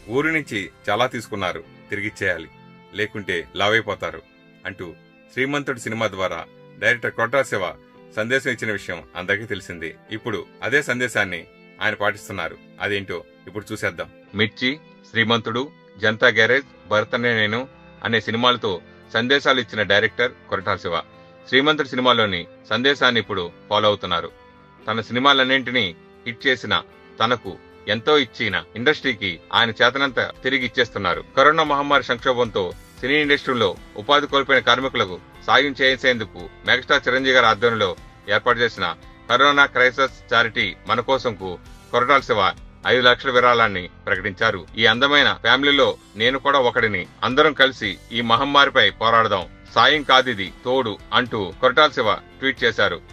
ఊరి నుంచి చాలా తీసుకున్నారు తిరిగిచ్చేయాలి లేకుంటే లావైపోతారు అంటూ శ్రీమంతుడు సినిమా ద్వారా డైరెక్టర్ కొట్రా శివ సందేశం ఇచ్చిన విషయం అందరికీ తెలిసింది ఇప్పుడు అదే సందేశాన్ని ఆయన పాటిస్తున్నారు అదేంటో ఇప్పుడు చూసేద్దాం మిర్చి శ్రీమంతుడు జనతా గ్యారేజ్ భరతనే నేను అనే సినిమాలతో సందేశాలు ఇచ్చిన డైరెక్టర్ కొరటాల శివ శ్రీమంతుడు సినిమాలోని సందేశాన్ని ఇప్పుడు ఫాలో అవుతున్నారు తన సినిమాలన్నింటినీ హిట్ చేసిన తనకు ఎంతో ఇచ్చిన ఇండస్ట్రీకి ఆయన చేతనంత తిరిగి ఇచ్చేస్తున్నారు కరోనా మహమ్మారి సంక్షోభంతో సినీ ఇండస్ట్రీలో ఉపాధి కోల్పోయిన కార్మికులకు సాయం చేసేందుకు మెగాస్టార్ చిరంజీవి గారి ఆధ్వర్యంలో ఏర్పాటు చేసిన కరోనా క్రైసిస్ చారిటీ మన కోసంకు కొరటాల శివ ఐదు లక్షల విరాళాన్ని ప్రకటించారు ఈ అందమైన ఫ్యామిలీలో నేను కూడా ఒకడిని అందరం కలిసి ఈ మహమ్మారిపై పోరాడదాం సాయం కాదిది తోడు అంటూ కొరటాల శివ ట్వీట్ చేశారు